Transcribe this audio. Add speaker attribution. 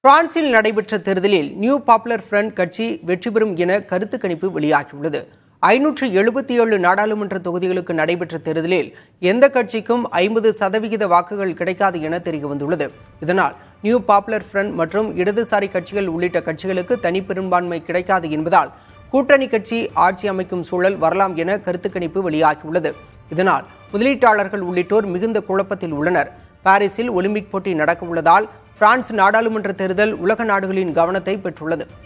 Speaker 1: பிரான்சில் நடைபெற்ற தேர்தலில் நியூ பாப்புலர் ஃப்ரண்ட் கட்சி வெற்றி பெறும் என கருத்து கணிப்பு வெளியாகியுள்ளது ஐநூற்று எழுபத்தி ஏழு நாடாளுமன்ற தொகுதிகளுக்கு நடைபெற்ற தேர்தலில் எந்த கட்சிக்கும் ஐம்பது சதவிகித வாக்குகள் கிடைக்காது என தெரியவந்துள்ளது இதனால் நியூ பாப்புலர் ஃப்ரண்ட் மற்றும் இடதுசாரி கட்சிகள் உள்ளிட்ட கட்சிகளுக்கு தனிப்பெரும்பான்மை கிடைக்காது என்பதால் கூட்டணி கட்சி ஆட்சி அமைக்கும் சூழல் வரலாம் என கருத்து கணிப்பு வெளியாகியுள்ளது இதனால் முதலீட்டாளர்கள் உள்ளிட்டோர் மிகுந்த குழப்பத்தில் உள்ளனர் பாரிஸில் ஒலிம்பிக் போட்டி நடக்க உள்ளதால் பிரான்ஸ் நாடாளுமன்ற தேர்தல் உலக நாடுகளின் கவனத்தை பெற்றுள்ளது